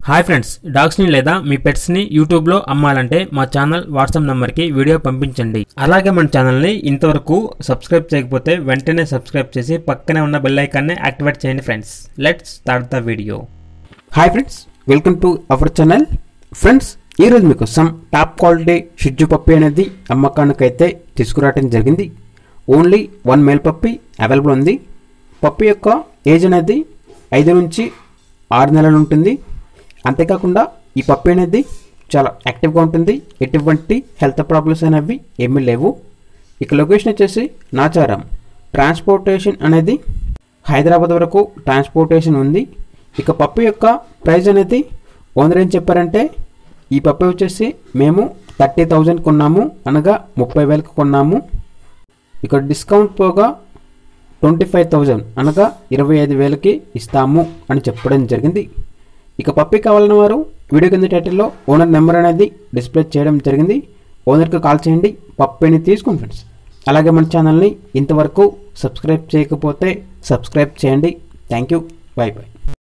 hi friends డాగ్స్ని లేదా మీ పెట్స్ని యూట్యూబ్లో అమ్మాలంటే మా ఛానల్ వాట్సాప్ నెంబర్కి వీడియో పంపించండి అలాగే మన ఛానల్ని ఇంతవరకు సబ్స్క్రైబ్ చేయకపోతే వెంటనే సబ్స్క్రైబ్ చేసి పక్కనే ఉన్న బెల్ ఐకాన్ని యాక్టివేట్ చేయండి friends let's start the video hi friends welcome to our channel friends ఈరోజు మీకోసం టాప్ క్వాలిటీ షిజ్జు పప్పి అనేది అమ్మకానికైతే తీసుకురావడం జరిగింది only one male puppy available ఉంది పప్పి యొక్క ఏజ్ అనేది ఐదు నుంచి ఆరు నెలలు ఉంటుంది అంతేకాకుండా ఈ పప్పి అనేది చాలా యాక్టివ్గా ఉంటుంది ఎటువంటి హెల్త్ ప్రాబ్లమ్స్ అనేవి ఏమీ లేవు ఇక లొకేషన్ వచ్చేసి నాచారం ట్రాన్స్పోర్టేషన్ అనేది హైదరాబాద్ వరకు ట్రాన్స్పోర్టేషన్ ఉంది ఇక పప్పు యొక్క ప్రైస్ అనేది ఓనర్ ఏం చెప్పారంటే ఈ పప్పు వచ్చేసి మేము థర్టీ థౌజండ్ కొన్నాము అనగా ముప్పై వేలకు కొన్నాము ఇక డిస్కౌంట్ పోగా ట్వంటీ ఫైవ్ థౌజండ్ అనగా ఇరవై ఐదు వేలకి ఇస్తాము అని చెప్పడం జరిగింది ఇక పప్పి కావాలన్న వారు వీడియో కింద టైటిల్లో ఓనర్ నెంబర్ అనేది డిస్ప్లే చేయడం జరిగింది ఓనర్కి కాల్ చేయండి పప్పిని తీసుకోండి ఫ్రెండ్స్ అలాగే మన ఛానల్ని ఇంతవరకు సబ్స్క్రైబ్ చేయకపోతే సబ్స్క్రైబ్ చేయండి థ్యాంక్ యూ బై బై